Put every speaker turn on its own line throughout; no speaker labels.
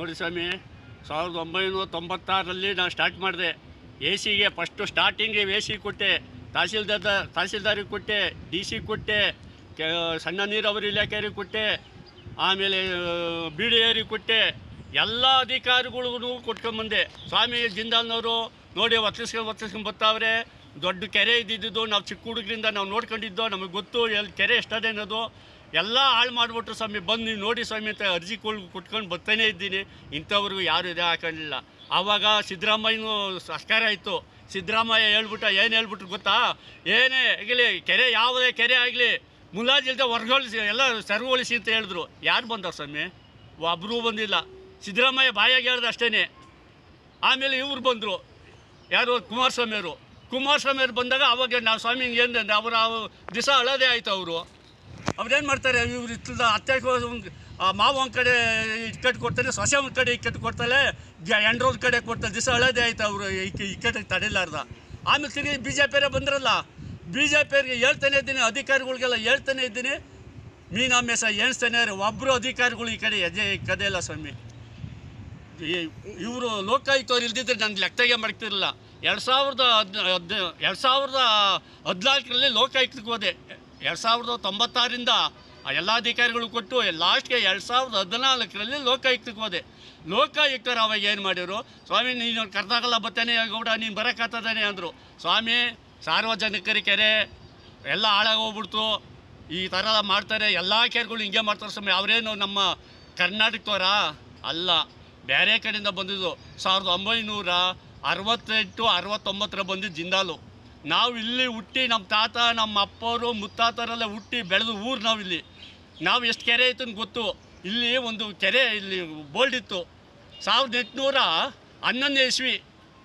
ನೋಡಿ ಸ್ವಾಮಿ ಸಾವಿರದ ಒಂಬೈನೂರ ತೊಂಬತ್ತಾರರಲ್ಲಿ ನಾನು ಸ್ಟಾರ್ಟ್ ಮಾಡಿದೆ ಎ ಸಿಗೆ ಫಸ್ಟು ಸ್ಟಾರ್ಟಿಂಗ್ಗೆ ಎ ಸಿ ಕೊಟ್ಟೆ ತಹಸೀಲ್ದಾರ್ ತಹಸೀಲ್ದಾರಿಗೆ ಕೊಟ್ಟೆ ಡಿ ಸಿ ಕೊಟ್ಟೆ ಕೆ ಸಣ್ಣ ನೀರಾವರಿ ಇಲಾಖೆಯವ್ರಿಗೆ ಕೊಟ್ಟೆ ಆಮೇಲೆ ಬಿ ಡಿ ಅವರಿಗೆ ಕೊಟ್ಟೆ ಎಲ್ಲ ಅಧಿಕಾರಿಗಳಿಗೂ ಕೊಟ್ಕೊಂಬಂದೆ ಸ್ವಾಮಿ ಜಿಂದಾಲ್ನವರು ನೋಡಿ ಒತ್ತಿಸ್ಕೊಂಡು ಒತ್ತಿಸ್ಕೊಂಡು ಬರ್ತಾವ್ರೆ ದೊಡ್ಡ ಕೆರೆ ಇದ್ದಿದ್ದು ನಾವು ಚಿಕ್ಕ ಹುಡುಗರಿಂದ ನಾವು ನೋಡ್ಕೊಂಡಿದ್ದೋ ನಮಗೆ ಗೊತ್ತು ಎಲ್ಲಿ ಕೆರೆ ಎಷ್ಟದೆ ಅನ್ನೋದು ಎಲ್ಲ ಹಾಳು ಮಾಡಿಬಿಟ್ರು ಸ್ವಾಮಿ ಬಂದು ನೀವು ನೋಡಿ ಸ್ವಾಮಿ ಅಂತ ಅರ್ಜಿ ಕೊಳ್- ಕೊಟ್ಕೊಂಡು ಬರ್ತಾನೆ ಇದ್ದೀನಿ ಇಂಥವ್ರಿಗೂ ಯಾರು ಇದೇ ಹಾಕೊಂಡಿಲ್ಲ ಆವಾಗ ಸಿದ್ದರಾಮಯ್ಯನೂ ಸರ್ಕಾರ ಇತ್ತು ಸಿದ್ದರಾಮಯ್ಯ ಹೇಳ್ಬಿಟ್ಟ ಏನು ಹೇಳ್ಬಿಟ್ರು ಗೊತ್ತಾ ಏನೇ ಆಗಲಿ ಕೆರೆ ಯಾವುದೇ ಕೆರೆ ಆಗಲಿ ಮುಲಾಜಿಲ್ದೆ ಹೊರ್ಗೊಳಿಸಿ ಎಲ್ಲ ಸರ್ವಗೊಳಿಸಿ ಅಂತ ಹೇಳಿದ್ರು ಯಾರು ಬಂದವ್ರು ಸ್ವಾಮಿ ಒಬ್ಬರೂ ಬಂದಿಲ್ಲ ಸಿದ್ದರಾಮಯ್ಯ ಬಾಯಾಗಿ ಹೇಳ್ದೆ ಅಷ್ಟೇ ಆಮೇಲೆ ಇವ್ರು ಬಂದರು ಯಾರು ಕುಮಾರಸ್ವಾಮಿ ಅವರು ಕುಮಾರಸ್ವಾಮಿ ಅವ್ರು ಬಂದಾಗ ಅವಾಗ ನಾವು ಸ್ವಾಮಿ ಹಿಂಗೆ ಏನಂದ್ರೆ ಅವರ ದಿವಸ ಅಳೋದೇ ಆಯಿತು ಅವರು ಅವ್ರೇನು ಮಾಡ್ತಾರೆ ಇವ್ರು ಇತ್ತದ ಅತ್ತೆ ಒಂದು ಮಾವ ಒಂದು ಕಡೆ ಇಕ್ಕಟ್ಟು ಕೊಡ್ತಾರೆ ಸೊಸೆ ಒಂದು ಕಡೆ ಇಕ್ಕಟ್ಟು ಕೊಡ್ತಾರೆ ಎಂಡ್ರೋದ್ ಕಡೆ ಕೊಡ್ತಾರೆ ದಿವಸ ಅಳೋದೇ ಆಯ್ತು ಅವರು ಇಕ್ಕಟ್ಟಿಗೆ ತಡಿಲಾರ್ದ ಆಮೇಲೆ ತಿರುಗಿ ಬಿ ಜೆ ಪಿಯರೇ ಬಂದ್ರಲ್ಲ ಬಿ ಜೆ ಪಿಯವ್ರಿಗೆ ಹೇಳ್ತಾನೆ ಇದ್ದೀನಿ ಅಧಿಕಾರಿಗಳಿಗೆಲ್ಲ ಹೇಳ್ತಾನೆ ಇದ್ದೀನಿ ಮೀನಾಮೇಸ ಎಣಿಸ್ತಾನೆ ಒಬ್ಬರು ಅಧಿಕಾರಿಗಳು ಈ ಕಡೆ ಹೆಜ್ಜೆ ಇಕ್ಕದೇ ಇಲ್ಲ ಸ್ವಾಮಿ ಇವರು ಲೋಕಾಯುಕ್ತವ್ರು ಇಲ್ದಿದ್ರೆ ನನ್ನ ಲೆಕ್ಕಗೆ ಮಾಡ್ತಿರಲಿಲ್ಲ ಎರಡು ಸಾವಿರದ ಹದ್ ಹದ್ ಎರಡು ಸಾವಿರದ ಹದಿನಾಲ್ಕರಲ್ಲಿ ಲೋಕಾಯುಕ್ತಕ್ಕೆ ಹೋದೆ ಎರಡು ಸಾವಿರದ ತೊಂಬತ್ತಾರಿಂದ ಆ ಎಲ್ಲ ಅಧಿಕಾರಿಗಳು ಕೊಟ್ಟು ಲಾಸ್ಟ್ಗೆ ಎರಡು ಸಾವಿರದ ಹದಿನಾಲ್ಕರಲ್ಲಿ ಲೋಕಾಯುಕ್ತಕ್ಕೆ ಹೋದೆ ಲೋಕಾಯುಕ್ತರು ಅವಾಗ ಏನು ಮಾಡಿದ್ರು ಸ್ವಾಮಿ ನೀನು ಕರ್ನಾಟಕ ಬರ್ತಾನೆ ಗೌಡ ನೀನು ಬರೋಕ್ಕಾಗ್ತದಾನೆ ಅಂದರು ಸ್ವಾಮಿ ಸಾರ್ವಜನಿಕರ ಕೆರೆ ಎಲ್ಲ ಹಾಳಾಗೋಗ್ಬಿಡ್ತು ಈ ಥರ ಎಲ್ಲ ಮಾಡ್ತಾರೆ ಎಲ್ಲ ಕೆರೆಗಳು ಹಿಂಗೆ ಮಾಡ್ತಾರೆ ಸ್ವಾಮಿ ಅವರೇನು ನಮ್ಮ ಕರ್ನಾಟಕದವರ ಅಲ್ಲ ಬೇರೆ ಕಡೆಯಿಂದ ಬಂದಿದ್ದು ಸಾವಿರದ ಒಂಬೈನೂರ ಅರವತ್ತೆಂಟು ಅರವತ್ತೊಂಬತ್ತರ ಬಂದಿದ್ದು ಜಿಂದಾಲು ನಾವು ಇಲ್ಲಿ ಹುಟ್ಟಿ ನಮ್ಮ ತಾತ ನಮ್ಮ ಅಪ್ಪವರು ಮುತ್ತಾತರೆಲ್ಲ ಹುಟ್ಟಿ ಬೆಳೆದು ಊರು ನಾವು ಇಲ್ಲಿ ನಾವು ಎಷ್ಟು ಕೆರೆ ಐತೆ ಅಂತ ಗೊತ್ತು ಇಲ್ಲಿ ಒಂದು ಕೆರೆ ಇಲ್ಲಿ ಬೋಲ್ಡ್ ಇತ್ತು ಸಾವಿರದ ಎಂಟುನೂರ ಹನ್ನೊಂದನೇ ಇಸ್ವಿ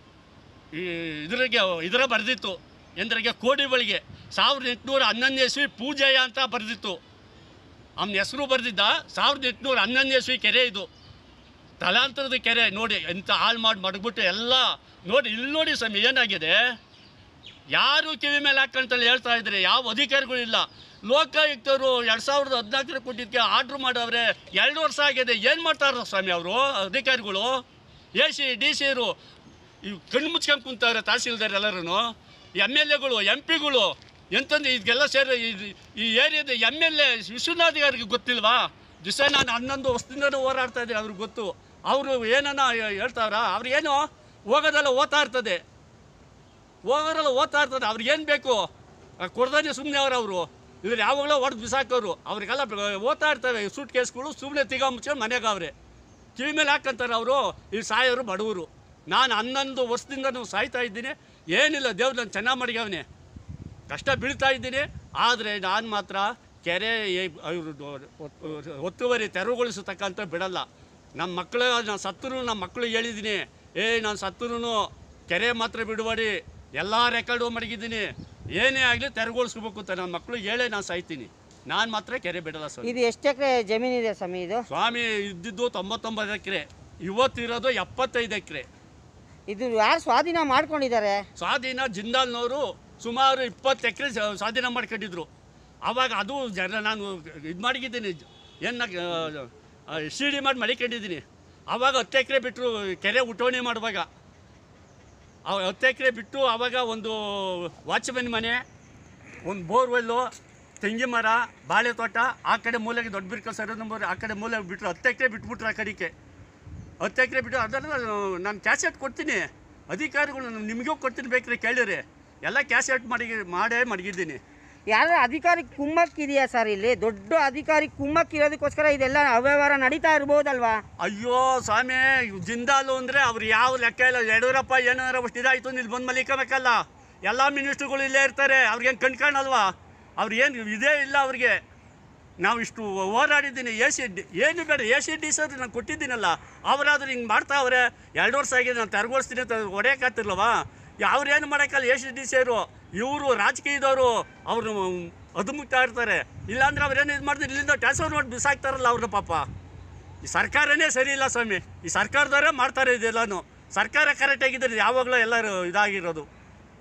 ಈ ಇದ್ರಿಗೆ ಇದರ ಬರೆದಿತ್ತು ಎಂದ್ರಿಗೆ ಕೋಡಿಗಳಿಗೆ ಸಾವಿರದ ಎಂಟುನೂರ ಹನ್ನೊಂದನೇ ಇಸ್ವಿ ಪೂಜೆಯ ಅಂತ ಬರೆದಿತ್ತು ಅವನ ಹೆಸರು ಬರೆದಿದ್ದ ಸಾವಿರದ ಎಂಟುನೂರ ಹನ್ನೊಂದನೇ ಇಸ್ವಿ ಕೆರೆ ಇದು ತಲಾಂತರದ ಕೆರೆ ನೋಡಿ ಎಂತ ಹಾಳು ಮಾಡಿ ಮಡಗ್ಬಿಟ್ಟು ಎಲ್ಲ ನೋಡಿ ಇಲ್ಲಿ ನೋಡಿ ಸ್ವಾಮಿ ಏನಾಗಿದೆ ಯಾರು ಕಿವಿ ಮೇಲೆ ಹಾಕೊಂತಲ್ಲಿ ಹೇಳ್ತಾ ಇದ್ರೆ ಯಾವ ಅಧಿಕಾರಿಗಳು ಇಲ್ಲ ಲೋಕಾಯುಕ್ತರು ಎರಡು ಸಾವಿರದ ಹದಿನಾಲ್ಕರ ಕೊಟ್ಟಿದ್ದಕ್ಕೆ ಆರ್ಡ್ರ್ ಮಾಡವ್ರೆ ಎರಡು ವರ್ಷ ಆಗಿದೆ ಏನು ಮಾಡ್ತಾರ ಸ್ವಾಮಿ ಅವರು ಅಧಿಕಾರಿಗಳು ಎ ಸಿ ಡಿ ಸಿರು ಇವು ಕಣ್ಣು ಮುಚ್ಕೊಂಡು ಕುಂತವ್ರೆ ತಹಸೀಲ್ದಾರ್ ಎಲ್ಲರೂ ಎಮ್ ಎಲ್ ಎಗಳು ಎಂ ಪಿಗಳು ಎಂತಂದ್ರೆ ಇದೆಲ್ಲ ಸೇರಿ ಇದು- ಈ ಏರಿಯಾದ ಎಮ್ ಎಲ್ ಎ ವಿಶ್ವನಾಥಿಗಾರಿಗೆ ಗೊತ್ತಿಲ್ವಾ ದಿವಸ ನಾನು ಹನ್ನೊಂದು ವರ್ಷದಿಂದನೂ ಹೋರಾಡ್ತಾ ಇದ್ದೀನಿ ಅವ್ರಿಗೆ ಗೊತ್ತು ಅವರು ಏನನ್ನ ಹೇಳ್ತಾವ್ರ ಅವ್ರು ಏನು ಹೋಗೋದೆಲ್ಲ ಓದ್ತಾ ಇರ್ತದೆ ಹೋಗೋರೆಲ್ಲ ಓದ್ತಾ ಇರ್ತದೆ ಅವ್ರಿಗೆ ಏನು ಬೇಕು ಕೊಡ್ದಾನೆ ಸುಮ್ಮನೆ ಅವ್ರು ಅವರು ಇವ್ರು ಯಾವಾಗಲೂ ಹೊಡೆದು ಬಿಸಾಕೋರು ಅವ್ರಿಗೆಲ್ಲ ಬ- ಓದ್ತಾ ಇರ್ತವೆ ಸೂಟ್ ಕೇಸ್ಗಳು ಸುಮ್ಮನೆ ತಿಗ ಮುಚ್ಕೊಂಡು ಮನೆಗೆ ಅವ್ರೆ ಕಿವಿ ಮೇಲೆ ಹಾಕಂತಾರೆ ಅವರು ಈ ಸಾಯೋರು ಬಡವರು ನಾನು ಹನ್ನೊಂದು ವರ್ಷದಿಂದ ನಾವು ಸಾಯ್ತಾ ಇದ್ದೀನಿ ಏನಿಲ್ಲ ದೇವ್ರು ನಾನು ಚೆನ್ನಾಗಿ ಮಡಗವನೆ ಕಷ್ಟ ಬೀಳ್ತಾ ಇದ್ದೀನಿ ಆದರೆ ನಾನು ಮಾತ್ರ ಕೆರೆ ಏ- ಇವ್ರದ್ದು ಒತ್ತುವರಿ ತೆರವುಗೊಳಿಸತಕ್ಕಂಥ ಬಿಡಲ್ಲ ನಮ್ಮ ಮಕ್ಕಳು ನಾನು ಸತ್ತರೂ ನಮ್ಮ ಮಕ್ಕಳು ಹೇಳಿದ್ದೀನಿ ಏ ನಾನು ಸತ್ತರೂ ಕೆರೆ ಮಾತ್ರ ಬಿಡಬೇಡಿ ಎಲ್ಲ ರೆಕಾರ್ಡು ಮಡಗಿದ್ದೀನಿ ಏನೇ ಆಗಲಿ ತೆರವುಗೊಳಿಸ್ಬೇಕು ಅಂತ ನನ್ನ ಮಕ್ಕಳು ಹೇಳೇ ನಾನು ಸಾಯ್ತೀನಿ ನಾನು ಮಾತ್ರ ಕೆರೆ ಬಿಡಲ್ಲ ಸರ್
ಇದು ಎಷ್ಟು ಎಕರೆ ಜಮೀನಿದೆ ಸ್ವಾಮಿ ಇದು
ಸ್ವಾಮಿ ಇದ್ದಿದ್ದು ತೊಂಬತ್ತೊಂಬತ್ತು ಎಕರೆ ಇವತ್ತಿರೋದು ಎಪ್ಪತ್ತೈದು ಎಕರೆ
ಇದು ಯಾರು ಸ್ವಾಧೀನ ಮಾಡ್ಕೊಂಡಿದ್ದಾರೆ
ಸ್ವಾಧೀನ ಜಿಂದಾಲ್ನವರು ಸುಮಾರು ಇಪ್ಪತ್ತು ಎಕರೆ ಸ್ವಾಧೀನ ಮಾಡ್ಕೊಂಡಿದ್ರು ಆವಾಗ ಅದು ಜನ ನಾನು ಇದು ಮಾಡಿದ್ದೀನಿ ಏನ ಸಿ ಡಿ ಮಾಡಿ ಮಡಿಕೊಂಡಿದ್ದೀನಿ ಆವಾಗ ಹತ್ತು ಎಕರೆ ಬಿಟ್ಟರು ಕೆರೆ ಉಟೋಣಿ ಮಾಡುವಾಗ ಆ ಹತ್ತು ಎಕರೆ ಬಿಟ್ಟು ಆವಾಗ ಒಂದು ವಾಚ್ಮನ್ ಮನೆ ಒಂದು ಬೋರ್ವೆಲ್ಲು ತೆಂಗಿ ಮರ ಬಾಳೆ ತೋಟ ಆ ಕಡೆ ಮೂಲೆಗೆ ದೊಡ್ಡ ಬಿರ್ಕಲ್ ಸರ್ ನಂಬರ್ ಆ ಕಡೆ ಮೂಲೆಗೆ ಬಿಟ್ಟರು ಹತ್ತು ಎಕರೆ ಬಿಟ್ಬಿಟ್ರು ಆ ಕಡೆಗೆ ಹತ್ತು ಎಕರೆ ಬಿಟ್ಟು ಅದನ್ನು ನಾನು ಕ್ಯಾಸೆಟ್ ಕೊಡ್ತೀನಿ ಅಧಿಕಾರಿಗಳು ನಿಮಗೂ ಕೊಡ್ತೀನಿ ಬೇಕ್ರಿ ಕೇಳಿರಿ ಎಲ್ಲ ಕ್ಯಾಸೆಟ್ ಮಾಡಿ ಮಾಡೇ ಮಡಗಿದ್ದೀನಿ
ಯಾರು ಅಧಿಕಾರಿ ಕುಮ್ಮಕ್ಕಿದೆಯಾ ಸರ್ ಇಲ್ಲಿ ದೊಡ್ಡ ಅಧಿಕಾರಿ ಕುಮ್ಮಕ್ಕಿರೋದಕ್ಕೋಸ್ಕರ ಇದೆಲ್ಲ ಅವ್ಯವಹಾರ ನಡೀತಾ ಇರ್ಬೋದಲ್ವಾ
ಅಯ್ಯೋ ಸ್ವಾಮಿ ಜಿಂದಾಲು ಅಂದರೆ ಅವ್ರು ಯಾವ ಲೆಕ್ಕ ಇಲ್ಲ ಯಡಿಯೂರಪ್ಪ ಏನಾರ ಅಷ್ಟು ಇದಾಯಿತು ಇಲ್ಲಿ ಬಂದು ಮಲಿಕಬೇಕಲ್ಲ ಎಲ್ಲ ಮಿನಿಸ್ಟ್ರುಗಳು ಇಲ್ಲೇ ಇರ್ತಾರೆ ಅವ್ರಿಗೇನು ಕಣ್ಕಾಣಲ್ವಾ ಅವ್ರಿಗೇನು ಇದೇ ಇಲ್ಲ ಅವ್ರಿಗೆ ನಾವು ಇಷ್ಟು ಹೋರಾಡಿದ್ದೀನಿ ಎ ಸಿ ಡಿ ಏನು ಬೇಡ ಎ ಸಿ ಡಿ ಸರ್ ನಾನು ಕೊಟ್ಟಿದ್ದೀನಲ್ಲ ಅವರಾದ್ರೂ ಹಿಂಗೆ ಮಾಡ್ತಾವ್ರೆ ಎರಡು ವರ್ಷ ಆಗಿದೆ ನಾನು ತೆರಗೋಡಿಸ್ತೀನಿ ಅಂತ ಹೊಡೆಯೋಕ್ಕಾಗ್ತಿರ್ಲವಾ ಅವ್ರು ಏನು ಮಾಡೋಕ್ಕಲ್ಲ ಎ ಸಿ ಡಿ ಸೇರು ಇವರು ರಾಜಕೀಯದವರು ಅವರು ಅದು ಮುಗ್ತಾ ಇರ್ತಾರೆ ಇಲ್ಲಾಂದ್ರೆ ಅವ್ರೇನು ಇದು ಮಾಡಿದ್ರೆ ಇಲ್ಲಿಂದ ಟ್ರಾನ್ಸ್ಫರ್ ಮಾಡಿ ಬಿಸಾಕ್ತಾರಲ್ಲ ಅವ್ರನ್ನ ಪಾಪ ಈ ಸರ್ಕಾರನೇ ಸರಿ ಇಲ್ಲ ಸ್ವಾಮಿ ಈ ಸರ್ಕಾರದವರೇ ಮಾಡ್ತಾರೆ ಇದೆಲ್ಲನೂ ಸರ್ಕಾರ ಕರೆಕ್ಟಾಗಿದ್ದರೆ ಯಾವಾಗಲೂ ಎಲ್ಲರೂ ಇದಾಗಿರೋದು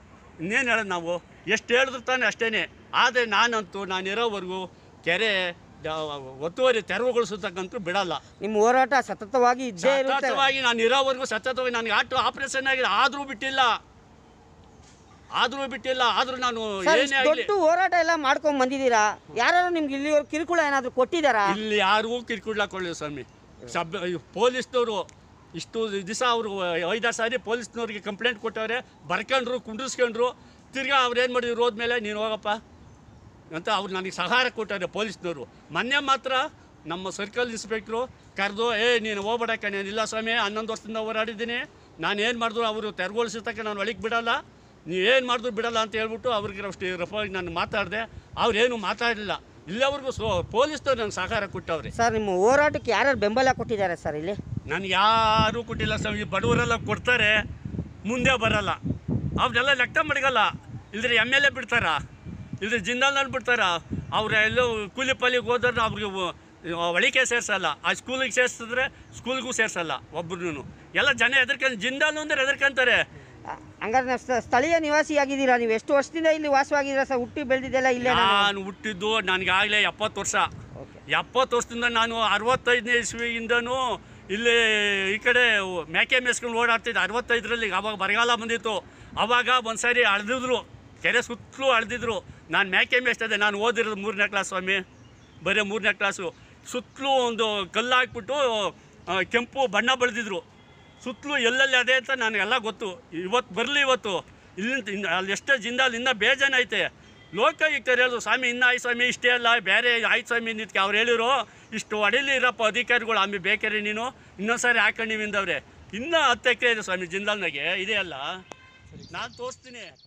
ಇನ್ನೇನು ಹೇಳೋದು ನಾವು ಎಷ್ಟು ಹೇಳಿದ್ರು ತಾನೆ ಅಷ್ಟೇ ಆದರೆ ನಾನಂತೂ ನಾನಿರೋವರೆಗೂ ಕೆರೆ ಒತ್ತುವರಿ ತೆರವುಗೊಳಿಸತಕ್ಕಂತೂ ಬಿಡಲ್ಲ
ನಿಮ್ಮ ಹೋರಾಟ ಸತತವಾಗಿ ಇದ್ದೇ ಇರುತ್ತೆ
ಸತತವಾಗಿ ನಾನು ಇರೋವರೆಗೂ ಸತತವಾಗಿ ನನಗೆ ಆಟೋ ಆಪರೇಷನ್ ಆಗಿದೆ ಆದರೂ ಬಿಟ್ಟಿಲ್ಲ ಆದರೂ ಬಿಟ್ಟಿಲ್ಲ ಆದರೂ ನಾನು
ಸರ್
ಏನೇ
ಇಷ್ಟು
ಆಗಲಿ
ದೊಡ್ಡ ಹೋರಾಟ ಎಲ್ಲ ಮಾಡ್ಕೊಂಡ್ ಬಂದಿದ್ದೀರಾ ಯಾರು ನಿಮ್ಗೆ ಇಲ್ಲಿವರೆಗೂ ಕಿರುಕುಳ ಏನಾದ್ರು ಕೊಟ್ಟಿದ್ದಾರಾ
ಇಲ್ಲಿ ಯಾರಿಗೂ ಕಿರ್ಕುಡ್ಲಾಕೊಳ್ಳಿ ಸ್ವಾಮಿ ಸಬ್ ಪೊಲೀಸ್ನವರು ಇಷ್ಟು ದಿವಸ ಅವರು ಐದಾರು ಸಾರಿ ಪೊಲೀಸ್ನವ್ರಿಗೆ ಕಂಪ್ಲೇಂಟ್ ಕೊಟ್ಟವ್ರೆ ಬರ್ಕೊಂಡ್ರು ಕುಂಡ್ರಿಸ್ಕೊಂಡ್ರು ತಿರ್ಗಾ ಅವ್ರು ಏನು ಮಾಡಿದ್ರು ಹೋದ್ಮೇಲೆ ನೀನು ಹೋಗಪ್ಪ ಅಂತ ಅವ್ರು ನನಗೆ ಸಹಾರ ಕೊಟ್ಟವ್ರೆ ಪೊಲೀಸ್ನವರು ಮೊನ್ನೆ ಮಾತ್ರ ನಮ್ಮ ಸರ್ಕಲ್ ಇನ್ಸ್ಪೆಕ್ಟ್ರು ಕರೆದು ಏ ನೀನು ಹೋಗ್ಬೇಡ ಕಣೆ ಇಲ್ಲ ಸ್ವಾಮಿ ಹನ್ನೊಂದು ವರ್ಷದಿಂದ ಹೋರಾಡಿದ್ದೀನಿ ನಾನು ಏನು ಮಾಡಿದ್ರು ಅವರು ತೆರವುಗೊಳಿಸತಕ್ಕ ನಾನು ಒಳಗೆ ಬಿಡಲ್ಲ ನೀವು ಏನು ಮಾಡಿದ್ರು ಬಿಡಲ್ಲ ಅಂತ ಹೇಳ್ಬಿಟ್ಟು ಅವ್ರಿಗೆ ಅಷ್ಟು ರಫಾಗಿ ನಾನು ಮಾತಾಡಿದೆ ಅವ್ರೇನು ಮಾತಾಡಲಿಲ್ಲ ಇಲ್ಲಿವರೆಗೂ ಸೊ ಪೊಲೀಸ್ನವ್ರು ನನಗೆ ಸಹಕಾರ ಕೊಟ್ಟವ್ರೆ
ಸರ್ ನಿಮ್ಮ ಹೋರಾಟಕ್ಕೆ ಯಾರ್ಯಾರು ಬೆಂಬಲ ಕೊಟ್ಟಿದ್ದಾರೆ ಸರ್ ಇಲ್ಲಿ
ನನಗೆ ಯಾರೂ ಕೊಟ್ಟಿಲ್ಲ ಸ್ವಾಮಿ ಬಡವರೆಲ್ಲ ಕೊಡ್ತಾರೆ ಮುಂದೆ ಬರಲ್ಲ ಅವ್ರನ್ನೆಲ್ಲ ಲೆಕ್ಕ ಮಡಗಲ್ಲ ಇಲ್ದ್ರೆ ಎಮ್ ಎಲ್ ಎ ಬಿಡ್ತಾರ ಇಲ್ದ್ರೆ ಜಿಂದಾಲ್ನಲ್ಲಿ ಬಿಡ್ತಾರ ಅವ್ರು ಎಲ್ಲೋ ಕೂಲಿ ಪಾಲಿಗೆ ಹೋದ್ರೆ ಅವ್ರಿಗೆ ಒಳಿಕೆ ಸೇರ್ಸಲ್ಲ ಆ ಸ್ಕೂಲಿಗೆ ಸೇರಿಸಿದ್ರೆ ಸ್ಕೂಲ್ಗೂ ಸೇರ್ಸಲ್ಲ ಒಬ್ರು ಎಲ್ಲ ಜನ ಹೆದರ್ಕೊಂಡು ಜಿಂದಾಲ್ ಅಂದ್ರೆ ಹೆದರ್ಕೊಂತಾರೆ
ಅ- ಹಂಗಾದ್ರೆ ನೀವು ಸ್ಥ- ಸ್ಥಳೀಯ ನಿವಾಸಿಯಾಗಿದ್ದೀರಾ ನೀವು ಎಷ್ಟು ವರ್ಷದಿಂದ ಇಲ್ಲಿ ವಾಸವಾಗಿದ್ದೀರಾ ಸರ್ ಹುಟ್ಟಿ ಬೆಳೆದಿದ್ದೆಲ್ಲ ಇಲ್ಲೇ ನಾನು
ನಾನು ಹುಟ್ಟಿದ್ದು ನನಗಾಗಲೇ ಎಪ್ಪತ್ತು ವರ್ಷ
ಓಕೆ
ಎಪ್ಪತ್ತು ವರ್ಷದಿಂದ ನಾನು ಅರವತ್ತೈದನೇ ಇಸ್ವಿಯಿಂದನೂ ಇಲ್ಲಿ ಈ ಕಡೆ ಮೇಕೆ ಮೇಸ್ಕೊಂಡು ಓಡಾಡ್ತಿದ್ದೆ ಅರವತ್ತೈದರಲ್ಲಿ ಅವಾಗ ಬರಗಾಲ ಬಂದಿತ್ತು ಅವಾಗ ಒಂದು ಸಾರಿ ಅಳ್ದಿದ್ರು ಕೆರೆ ಸುತ್ತಲೂ ಅಳ್ದಿದ್ರು ನಾನು ಮೇಕೆ ಮೇಯ್ಸ್ತಿದ್ದೆ ನಾನು ಓದಿರೋದು ಮೂರನೇ ಕ್ಲಾಸ್ ಸ್ವಾಮಿ ಬರೀ ಮೂರನೇ ಕ್ಲಾಸು ಸುತ್ತಲೂ ಒಂದು ಕಲ್ಲು ಹಾಕ್ಬಿಟ್ಟು ಆ, ಕೆಂಪು ಬಣ್ಣ ಬಳ್ದಿದ್ರು ಸುತ್ತಲೂ ಎಲ್ಲೆಲ್ಲಿ ಅದೇ ಅಂತ ನನಗೆಲ್ಲ ಗೊತ್ತು ಇವತ್ತು ಬರಲಿ ಇವತ್ತು ಇಲ್ಲಿಂದ ಇನ್ನು ಅಲ್ಲಿ ಎಷ್ಟೇ ಜಿಂದಾಲ್ ಇನ್ನೂ ಬೇಜಾನೈತೆ ಲೋಕಾಯುಕ್ತರು ಹೇಳಿದ್ರು ಸ್ವಾಮಿ ಇನ್ನು ಆಯ್ತು ಸ್ವಾಮಿ ಇಷ್ಟೇ ಅಲ್ಲ ಬೇರೆ ಆಯ್ತು ಸ್ವಾಮಿ ನಿಂತ್ಕೆ ಅವ್ರು ಹೇಳಿರು ಇಷ್ಟು ಹೊಡಿಲಿ ಇರಪ್ಪ ಅಧಿಕಾರಿಗಳು ಆಮೇಲೆ ಬೇಕಾರೆ ನೀನು ಇನ್ನೊಂದು ಸಾರಿ ಹಾಕೊಂಡು ನೀವಿಂದವ್ರೆ ಇನ್ನೂ ಹತ್ತು ಎಕರೆ ಇದೆ ಸ್ವಾಮಿ ಜಿಂದಾಲ್ನಾಗೆ ಇದೆ ಅಲ್ಲ ನಾನು ತೋರಿಸ್ತೀನಿ